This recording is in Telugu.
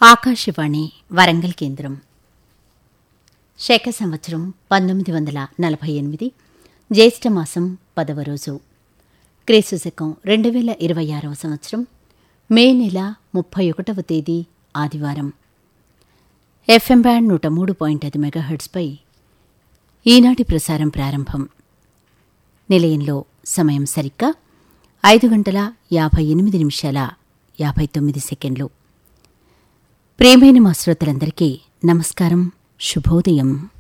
ఆకాశవాణి వరంగల్ కేంద్రం శేఖ సంవత్సరం పంతొమ్మిది వందల నలభై ఎనిమిది జ్యేష్ఠమాసం పదవ రోజు క్రీస్తు శకం రెండు వేల ఇరవై ఆరవ సంవత్సరం మే నెల ముప్పై ఒకటవ తేదీ ఆదివారం ఎఫ్ఎం బ్యాండ్ నూట మూడు పాయింట్ ఐదు మెగాహెర్ట్స్పై ఈనాటి ప్రసారం ప్రారంభం నిలయంలో సమయం సరిగ్గా ఐదు గంటల యాభై ఎనిమిది నిమిషాల యాభై తొమ్మిది సెకండ్లు ప్రియమైన మా శ్రోతలందరికీ నమస్కారం శుభోదయం